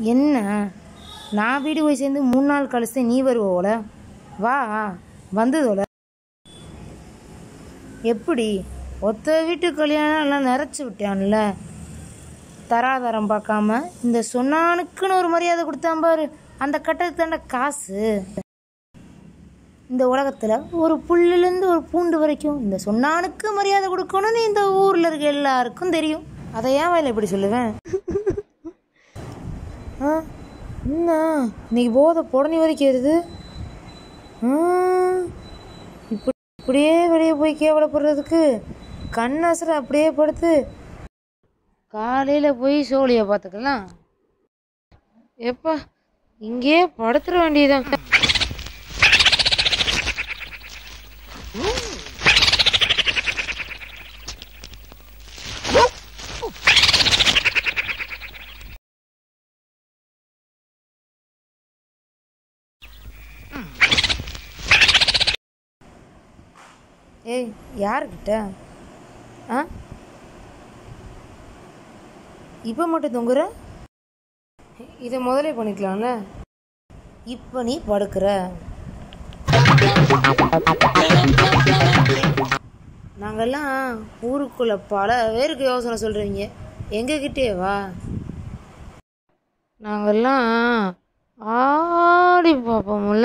என்ன நான் வீடு போய் சேர்ந்து மூணு நாள் கழிச்சு நீ வருவோல வா வந்ததோல எப்படி ஒத்த வீட்டு கல்யாணம் எல்லாம் நிறைச்சி விட்டான்ல தராதரம் பார்க்காம இந்த சொன்னானுக்குன்னு ஒரு மரியாதை கொடுத்தான் பாரு அந்த கட்டத்துக்கு தாண்ட காசு இந்த உலகத்தில் ஒரு புல்லுலேருந்து ஒரு பூண்டு வரைக்கும் இந்த சொன்னானுக்கு மரியாதை கொடுக்கணும்னு இந்த ஊரில் இருக்க எல்லாருக்கும் தெரியும் அதை ஏன் வேலை இப்படி சொல்லுவேன் ஆ என்ன இன்னைக்கு போதை புடனி வரைக்கும் வருது ஆ, இப்படி இப்படியே வெளியே போய் கேவலப்படுறதுக்கு கண்ணாசர அப்படியே படுத்து காலையில் போய் சோழியை பார்த்துக்கலாம் எப்பா இங்கேயே படுத்துட வேண்டியதுதான் ஏய் யாருக்கிட்ட ஆ இப்போ மட்டும் தொங்குற இதை முதலே பண்ணிக்கலாம்ல இப்போ நீ படுக்கிற நாங்கெல்லாம் ஊருக்குள்ள பல பேருக்கு யோசனை சொல்றீங்க எங்ககிட்டே வா நாங்கெல்லாம் ஆடி பார்ப்போம்ல